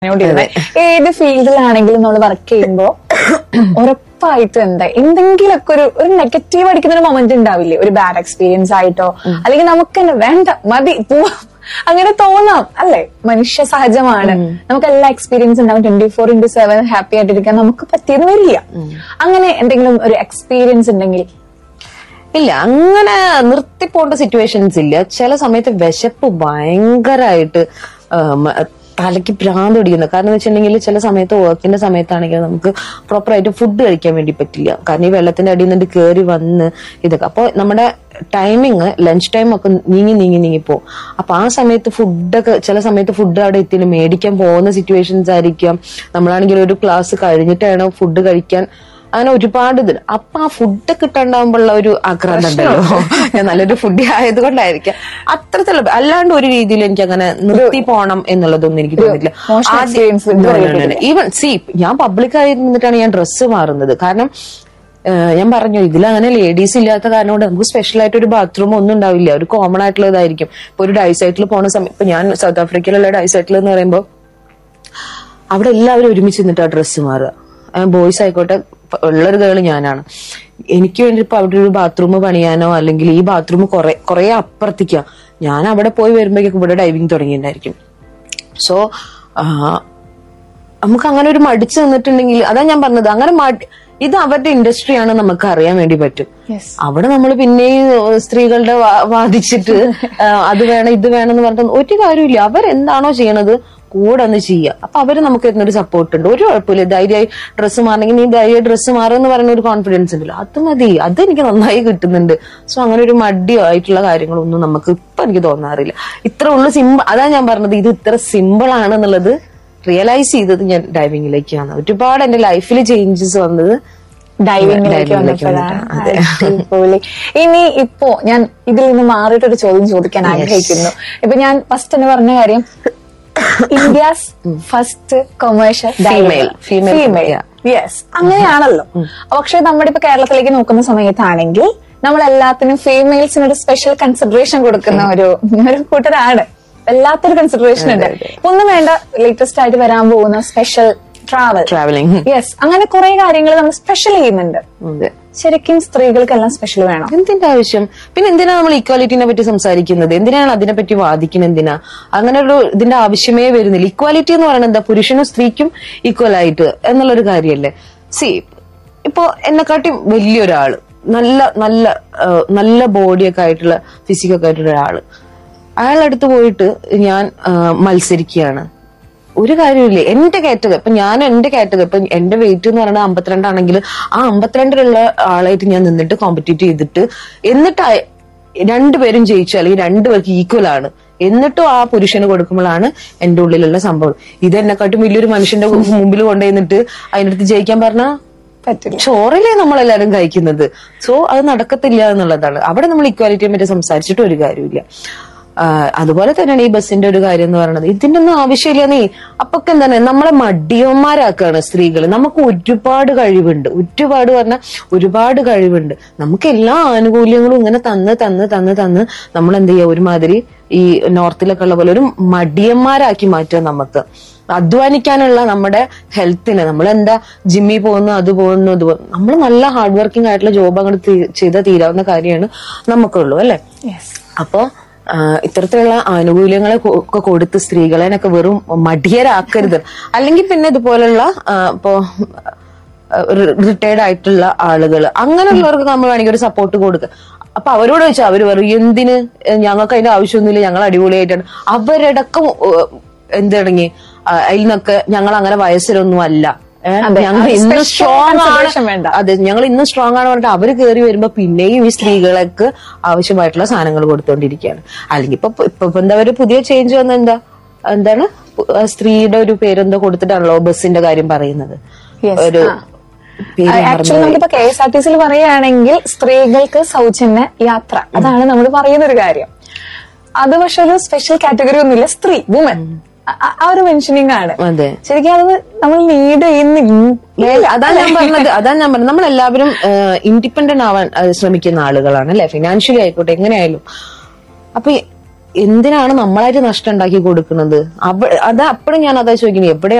പറഞ്ഞുകൊണ്ടിരുന്നത് ഏത് ഫീൽഡിലാണെങ്കിലും നമ്മൾ വർക്ക് ചെയ്യുമ്പോ ഉറപ്പായിട്ടും എന്താ എന്തെങ്കിലുമൊക്കെ ഒരു ഒരു നെഗറ്റീവ് അടിക്കുന്ന ഒരു മൊമെന്റ് ഉണ്ടാവില്ലേ ഒരു ബാഡ് എക്സ്പീരിയൻസ് ആയിട്ടോ അല്ലെങ്കിൽ നമുക്ക് തന്നെ വേണ്ട മതി പോവാം അങ്ങനെ തോന്നാം അല്ലെ മനുഷ്യ സഹജമാണ് നമുക്ക് എല്ലാ എക്സ്പീരിയൻസ് ഉണ്ടാവും twenty four into seven happy ആയിട്ടിരിക്കാൻ നമുക്ക് പറ്റിയെന്ന് വരില്ല അങ്ങനെ എന്തെങ്കിലും ഒരു എക്സ്പീരിയൻസ് ഉണ്ടെങ്കിൽ ഇല്ല അങ്ങനെ നിർത്തിപ്പോണ്ട സിറ്റുവേഷൻസ് ഇല്ല ചില സമയത്ത് വിശപ്പ് ഭയങ്കരമായിട്ട് തലയ്ക്ക് ഭ്രാന്ത് പിടിക്കുന്നത് കാരണം എന്ന് വെച്ചിട്ടുണ്ടെങ്കിൽ ചില സമയത്ത് വർക്കിന്റെ സമയത്താണെങ്കിൽ നമുക്ക് പ്രോപ്പർ ആയിട്ട് ഫുഡ് കഴിക്കാൻ വേണ്ടി പറ്റില്ല കാരണം ഈ വെള്ളത്തിന്റെ അടിയിൽ നിന്ന് കയറി വന്ന് ഇതൊക്കെ അപ്പോൾ നമ്മുടെ ടൈമിങ് ലഞ്ച് ടൈം ഒക്കെ നീങ്ങി നീങ്ങി നീങ്ങി പോകും അപ്പൊ ആ സമയത്ത് ഫുഡൊക്കെ ചില സമയത്ത് ഫുഡ് അവിടെ എത്തിയിട്ട് മേടിക്കാൻ പോകുന്ന സിറ്റുവേഷൻസ് ആയിരിക്കാം നമ്മളാണെങ്കിൽ ഒരു ക്ലാസ് കഴിഞ്ഞിട്ടാണ് ഫുഡ് കഴിക്കാൻ അങ്ങനെ ഒരുപാട് ഇത് അപ്പൊ ആ ഫുഡ് കിട്ടാണ്ടാവുമ്പോഴുള്ള ഒരു ആക്രാന്തം ഉണ്ടല്ലോ ഞാൻ നല്ലൊരു ഫുഡ് ആയതുകൊണ്ടായിരിക്കാം അത്രത്തിലുള്ള അല്ലാണ്ട് ഒരു രീതിയിൽ എനിക്ക് അങ്ങനെ നിർത്തി പോണം എന്നുള്ളതൊന്നും എനിക്ക് തോന്നിയില്ല മോശം experience ഇതുവരെ ഈവൻ സി ഞാൻ പബ്ലിക്കായി നിന്നിട്ടാണ് ഞാൻ ഡ്രസ്സ് മാറുന്നത് കാരണം ഏഹ് ഞാൻ പറഞ്ഞു ഇതിലങ്ങനെ ലേഡീസ് ഇല്ലാത്ത കാരണം കൊണ്ട് നമുക്ക് സ്പെഷ്യൽ ആയിട്ട് ഒരു ബാത്റൂം ഒന്നും ഉണ്ടാവില്ല ഒരു കോമൺ ആയിട്ടുള്ള ഇതായിരിക്കും ഇപ്പൊ ഒരു ഡൈസൈറ്റിൽ പോണ സമയം ഇപ്പൊ ഞാൻ സൗത്ത് ആഫ്രിക്കയിലുള്ള ഡൈസൈറ്റിൽ എന്ന് പറയുമ്പോൾ അവിടെ എല്ലാവരും ഒരുമിച്ച് നിന്നിട്ട് ആ ഡ്രസ്സ് മാറുക ബോയ്സ് ആയിക്കോട്ടെ പ- ഉള്ളൊരു ഗേള് ഞാനാണ് എനിക്ക് വേണ്ടി ഇപ്പൊ അവിടെ ഒരു ബാത്റൂം പണിയാനോ അല്ലെങ്കിൽ ഈ ബാത്റൂം കുറെ കുറെ അപ്പുറത്തേക്കാ ഞാൻ അവിടെ പോയി വരുമ്പോഴേക്കും ഇവിടെ ഡൈവിങ് തുടങ്ങിയിട്ടുണ്ടായിരിക്കും സോ നമുക്ക് അങ്ങനെ ഒരു മടിച്ചു നിന്നിട്ടുണ്ടെങ്കിൽ അതാ ഞാൻ പറഞ്ഞത് അങ്ങനെ മടി ഇത് അവരുടെ ഇൻഡസ്ട്രിയാണ് നമുക്ക് അറിയാൻ വേണ്ടി പറ്റും Yes. അവിടെ നമ്മൾ പിന്നെയും ഏഹ്, സ്ത്രീകളുടെ വാ- വാദിച്ചിട്ട് ആ, അത് വേണം ഇത് വേണം എന്ന് പറഞ്ഞിട്ട് ഒരു കാര്യമില്ല അവരെന്താണോ ചെയ്യണത് കൂടെ ഒന്ന് ചെയ്യുക അപ്പൊ അവര് നമുക്ക് തരുന്നൊരു സപ്പോർട്ട് ഉണ്ട് ഒരു കുഴപ്പമില്ല ധൈര്യമായി ഡ്രസ്സ് മാറണമെങ്കിൽ നീ ധൈര്യമായി ഡ്രസ്സ് മാറുമെന്ന് പറയുന്ന ഒരു കോൺഫിഡൻസ് ഉണ്ടല്ലോ അത് മതി അത് എനിക്ക് നന്നായി കിട്ടുന്നുണ്ട് സോ അങ്ങനെ ഒരു മടിയോ ആയിട്ടുള്ള കാര്യങ്ങളൊന്നും നമുക്ക് ഇപ്പൊ എനിക്ക് തോന്നാറില്ല ഇത്ര ഉള്ളു സിമ്പിൾ അതാ ഞാൻ പറഞ്ഞത് ഇത് ഇത്ര സിമ്പിൾ ആണെന്നുള്ളത് റിയലൈസ് ചെയ്തത് ഞാൻ ഡൈവിംഗിലേക്കാണ് ഒരുപാട് എന്റെ ലൈഫിൽ ചേഞ്ചസ് വന്നത് ഡൈവിംഗിലേക്ക് ഡൈവിംഗിലേക്ക് വന്നപ്പോഴാണ് വന്നിട്ടാണ്. അടിപൊളി. ഇനി ഇപ്പോ ഞാൻ ഇതിൽ നിന്ന് മാറിയിട്ടൊരു ചോദ്യം ചോദിക്കാൻ ആഗ്രഹിക്കുന്നു ഇപ്പൊ ഞാൻ ഫസ്റ്റ് എന്ന് പറഞ്ഞ കാര്യം India's first commercial Female. Female. Female Yeah. Yes അങ്ങനെയാണല്ലോ പക്ഷെ നമ്മുടെ ഇപ്പൊ കേരളത്തിലേക്ക് നോക്കുന്ന സമയത്താണെങ്കിൽ നമ്മൾ എല്ലാത്തിനും ഫീമെയിൽസിന് ഒരു സ്പെഷ്യൽ കൺസിഡറേഷൻ കൊടുക്കുന്ന ഒരു ഒരു കൂട്ടരാണ് എല്ലാത്തൊരു കൺസിഡറേഷൻ ഉണ്ട് ഇപ്പൊ ഒന്നും വേണ്ട ലേറ്റസ്റ്റ് ആയിട്ട് വരാൻ പോകുന്ന സ്പെഷ്യൽ ട്രാവൽ ട്രാവലിംഗ് യെസ് അങ്ങനെ കുറെ കാര്യങ്ങൾ നമ്മൾ സ്പെഷ്യൽ ചെയ്യുന്നുണ്ട് ശരിക്കും സ്ത്രീകൾക്കെല്ലാം സ്പെഷ്യൽ വേണം എന്തിന്റെ ആവശ്യം പിന്നെ എന്തിനാ നമ്മൾ ഇക്വാലിറ്റിനെ പറ്റി സംസാരിക്കുന്നത് എന്തിനാണ് അതിനെ പറ്റി വാദിക്കുന്നത് എന്തിനാ അങ്ങനെ ഒരു ഇതിന്റെ ആവശ്യമേ വരുന്നില്ല ഇക്വാലിറ്റി എന്ന് പറയുന്നത് എന്താ പുരുഷനും സ്ത്രീക്കും ഈക്വൽ ആയിട്ട് എന്നുള്ളൊരു കാര്യമല്ലേ സി ഇപ്പോ എന്നെക്കാട്ടി വലിയൊരാള് നല്ല നല്ല ആ, നല്ല ബോഡിയൊക്കെ ആയിട്ടുള്ള ഫിസിക്കൊക്കെ ആയിട്ടുള്ള ഒരാള് അയാളടുത്ത് പോയിട്ട് ഞാൻ ആ, മത്സരിക്കുകയാണ് ഒരു കാര്യമില്ലേ എന്റെ കാറ്റഗറി ഇപ്പൊ ഞാൻ എന്റെ കാറ്റഗറി ഇപ്പൊ എന്റെ വെയിറ്റ് എന്ന് പറയുന്നത് അമ്പത്തിരണ്ടാണെങ്കിൽ ആ അമ്പത്തിരണ്ടിലുള്ള ആളായിട്ട് ഞാൻ നിന്നിട്ട് കോമ്പറ്റീറ്റ് ചെയ്തിട്ട് എന്നിട്ട് ആ- രണ്ടുപേരും ജയിച്ചു അല്ലെങ്കിൽ രണ്ടുപേർക്ക് ഈക്വൽ ആണ് എന്നിട്ടും ആ പുരുഷന് കൊടുക്കുമ്പോഴാണ് എന്റെ ഉള്ളിലുള്ള സംഭവം ഇത് എന്നെക്കാട്ടും വലിയൊരു മനുഷ്യന്റെ മുമ്പിൽ കൊണ്ടുവന്നിട്ട് അതിനടുത്ത് ജയിക്കാൻ പറഞ്ഞാ പറ്റില്ല ചോറിലേ നമ്മളെല്ലാരും കഴിക്കുന്നത് സോ അത് നടക്കത്തില്ല എന്നുള്ളതാണ് അവിടെ നമ്മൾ ഇക്വാലിറ്റിയെ പറ്റി സംസാരിച്ചിട്ട് ഒരു കാര്യമില്ല ആ, അതുപോലെ തന്നെയാണ് ഈ ബസ്സിന്റെ ഒരു കാര്യം എന്ന് പറയുന്നത് ഇതിന്റെ ഒന്നും ആവശ്യമില്ല നീ അപ്പൊക്കെ എന്താണ് നമ്മളെ മടിയന്മാരാക്കാണ് സ്ത്രീകൾ നമുക്ക് ഒരുപാട് കഴിവുണ്ട് ഒരുപാട് പറഞ്ഞാൽ ഒരുപാട് കഴിവുണ്ട് നമുക്ക് എല്ലാ ആനുകൂല്യങ്ങളും ഇങ്ങനെ തന്ന് തന്ന് തന്ന് തന്ന് നമ്മൾ എന്ത് ചെയ്യുക ഒരുമാതിരി ഈ നോർത്തിലൊക്കെ ഉള്ള പോലെ ഒരു മടിയന്മാരാക്കി മാറ്റുക നമുക്ക് അധ്വാനിക്കാനുള്ള നമ്മുടെ ഹെൽത്തിന് നമ്മൾ എന്താ ജിമ്മിൽ പോകുന്നു അത് പോകുന്നു ഇത് പോകുന്നു നമ്മൾ നല്ല ഹാർഡ് വർക്കിംഗ് ആയിട്ടുള്ള ജോബ് അങ്ങോട്ട് തീ- ചെയ്താൽ തീരാവുന്ന കാര്യമാണ് നമുക്കുള്ളൂ അല്ലെ യെസ് അപ്പോ ആ, ഇത്തരത്തിലുള്ള ആനുകൂല്യങ്ങളെ കൊ- ഒക്കെ കൊടുത്ത് സ്ത്രീകളെനൊക്കെ വെറും മടിയരാക്കരുത് അല്ലെങ്കിൽ പിന്നെ ഇതുപോലുള്ള ആ, ഇപ്പോ റിട്ടയർഡ് ആയിട്ടുള്ള ആളുകൾ അങ്ങനെയുള്ളവർക്ക് നമ്മൾ വേണമെങ്കിൽ ഒരു സപ്പോർട്ട് കൊടുക്കുക അപ്പൊ അവരോട് ചോദിച്ചാൽ അവര് പറയും എന്തിന് ഞങ്ങൾക്ക് അതിന്റെ ആവശ്യമൊന്നുമില്ല ഞങ്ങൾ അടിപൊളിയായിട്ടാണ് അവരടക്കം ഏഹ്, എന്ത് തുടങ്ങി ആ, അതിൽ നിന്നൊക്കെ ഞങ്ങൾ അങ്ങനെ വയസ്സിലൊന്നും അല്ല ഏഹ്, അതെ, ഞങ്ങൾ അത് ഇന്ന് special സ്ട്രോങ് consideration ആണ് വേണ്ട. അതെ ഞങ്ങൾ ഇന്ന് സ്ട്രോങ് ആണ് പറഞ്ഞിട്ട് അവര് കയറി വരുമ്പോ പിന്നെയും ഈ സ്ത്രീകൾക്ക് ആവശ്യമായിട്ടുള്ള സാധനങ്ങൾ കൊടുത്തോണ്ടിരിക്കുകയാണ് അല്ലെങ്കിൽ ഇപ്പൊ ഇപ്പൊ ഇപ്പൊ എന്താ ഒരു പുതിയ ചേഞ്ച് വന്ന എന്താ എന്താണ് പു- ആ സ്ത്രീയുടെ ഒരു പേരെന്തോ കൊടുത്തിട്ടാണല്ലോ ബസ്സിന്റെ കാര്യം പറയുന്നത് Yes, ഒരു ആ. പേര് ആക്ച്വലി മറന്നുപോയി. നമുക്കിപ്പോ കെ എസ് ആർ ടി സിയിൽ പറയുകയാണെങ്കിൽ സ്ത്രീകൾക്ക് സൗജന്യ യാത്ര അതാണ് നമ്മൾ പറയുന്ന ഒരു കാര്യം അത് പക്ഷെ ഒരു സ്പെഷ്യൽ കാറ്റഗറി ഒന്നുമില്ല സ്ത്രീ വുമൻ ആ ഒരു മെൻഷനിങ് ആണ് അതെ ശരിക്കും അത് നമ്മൾ ലീഡ് ചെയ്യുന്ന Well, അതാ ഞാൻ പറഞ്ഞത് അതാ ഞാൻ പറഞ്ഞത് നമ്മൾ എല്ലാവരും ഇൻഡിപെൻഡന്റ് ആവാൻ ആ, ശ്രമിക്കുന്ന ആളുകളാണ് അല്ലെ ഫിനാൻഷ്യലി ആയിക്കോട്ടെ എങ്ങനെയായാലും അപ്പൊ ഈ എന്തിനാണ് നമ്മളായിട്ട് നഷ്ടം ഉണ്ടാക്കി കൊടുക്കുന്നത് അവ അത് അപ്പോഴും ഞാൻ അതാ ചോദിക്കുന്നത് എവിടെ